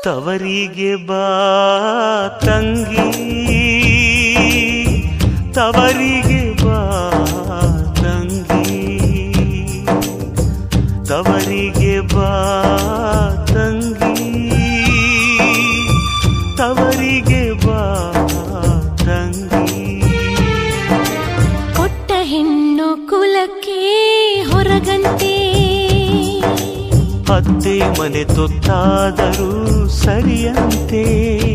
ತವರಿಗೆ ಬಾ ತಂಗಿ ತವರಿಗೆ ಬಾ ತಂಗಿ ತವರಿಗೆ ಬಾ ತಂಗಿ ತವರಿಗೆ ಬಾ ತಂಗಿ ಕೊಟ್ಟ ಹೆಣ್ಣು ಕುಲಕ್ಕೆ ಹೊರಗಂತೆ ಅತ್ತೆ ಮನೆ ತೊತ್ತಾದರೂ ಸರಿಯಂತೆ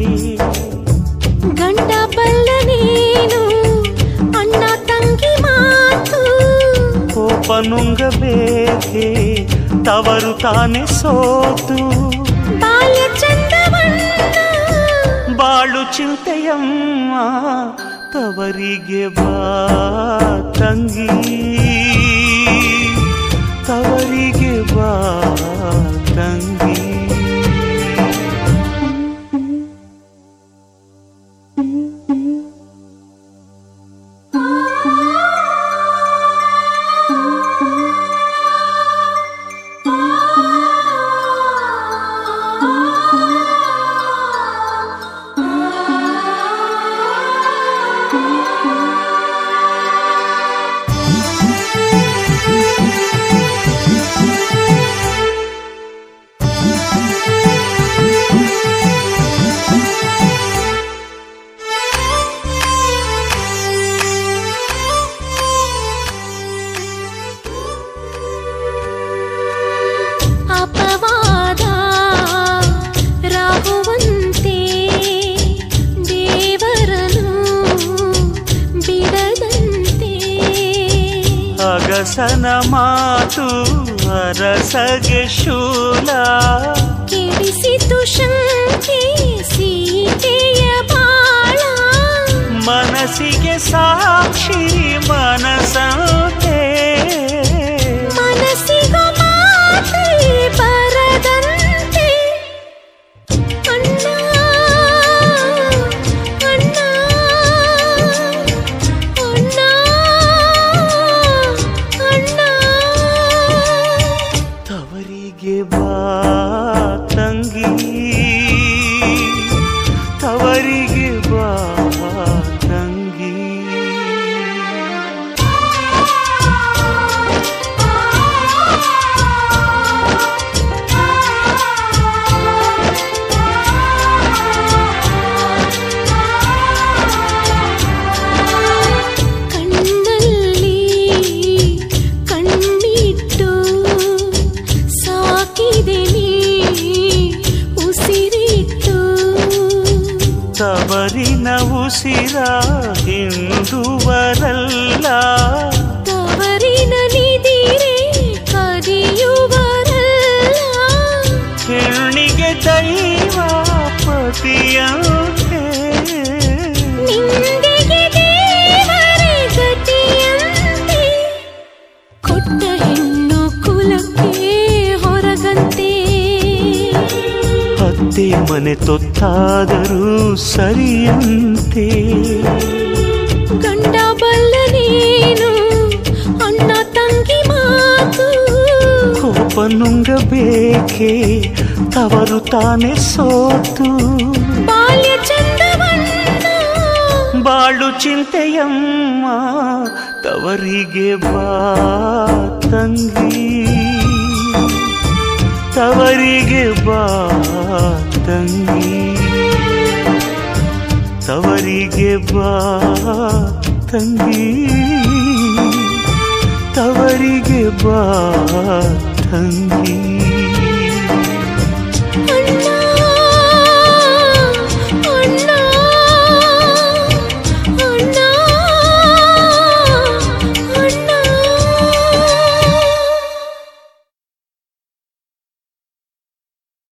ಗಂಡ ಬಲ್ಲ ನೀನು ಅಣ್ಣ ತಂಗಿ ಮಾತು ಕೋಪ ನುಂಗಬೇಕೆ ತವರು ತಾನೆ ಸೋತು ಬಾಲ್ಯ ಚಂದವನ್ನ ಬಾಳು ಚಿಂತೆಯಮ್ಮ ತವರಿಗೆ ಬಾ ತಂಗಿ ತವರಿಗೆ ಬಾ ತಂಗಿ ಅಪವಾದ ರಾಹುವಂತೆ ದೇವರನು ಬಿಡದಂತೆ ಅಗಸನ ಮಾತು ಅರಸಗೆ ಶೂಲ ಕೆಡಿಸಿತು ಶಂಕೆ ಸೀತೆಯ ಬಾಳ ಮನಸ್ಸಿಗೆ ಸಾಕ್ಷಿ ಮನಸಂತೆ ಮನಸ್ಸಿಗೂ ಮಾತೆ ಬರದಂತೆ ಅಣ್ಣ ಅಣ್ಣ ಅಣ್ಣ ಅಣ್ಣ ತವರಿಗೆ ಬಾ ತಂಗಿ ತವರಿಗೆ ಬಾ ತಂಗಿ ಕಣ್ಣಲ್ಲಿ ಕಣ್ಣಿಟ್ಟು ಸಾಕಿದೆ ನೀ ಉಸಿರಿಟ್ಟು ತವರಿನ ಉಸಿರ ಹಿಂದುವರಲ್ಲ ತವರಿನ ನಿದಿರೆ ಕದಿಯುವರಲ್ಲ ಹೆಣ್ಣಿಗೆ ದೈವ ಪತಿಯಂತೆ ನಿಂದೆಗೆ ದೇವರೇ ಗತಿಯಂತೆ ಕೊಟ್ಟ ಹೆಣ್ಣು ಕುಲಕ್ಕೆ ಹೊರಗಂತೆ ಅತ್ತೆ ಮನೆ ತೊತ್ತಾದರೂ ಸರಿಯಂತೆ ಗಂಡ ಬಲ್ಲ ನೀನು ಅಣ್ಣ ತಂಗಿ ಮಾತು ಕೋಪ ನುಂಗಬೇಕೆ ತವರು ತಾನೆ ಸೋತು ಬಾಲ್ಯ ಚಂದವನ್ನ ಬಾಳು ಚಿಂತೆಯಮ್ಮ ತವರಿಗೆ ಬಾ ತಂಗಿ ತವರಿಗೆ ಬಾ ತಂಗಿ ತವರಿಗೆ ಬಾ ತಂಗಿ ತವರಿಗೆ ಬಾ ತಂಗಿ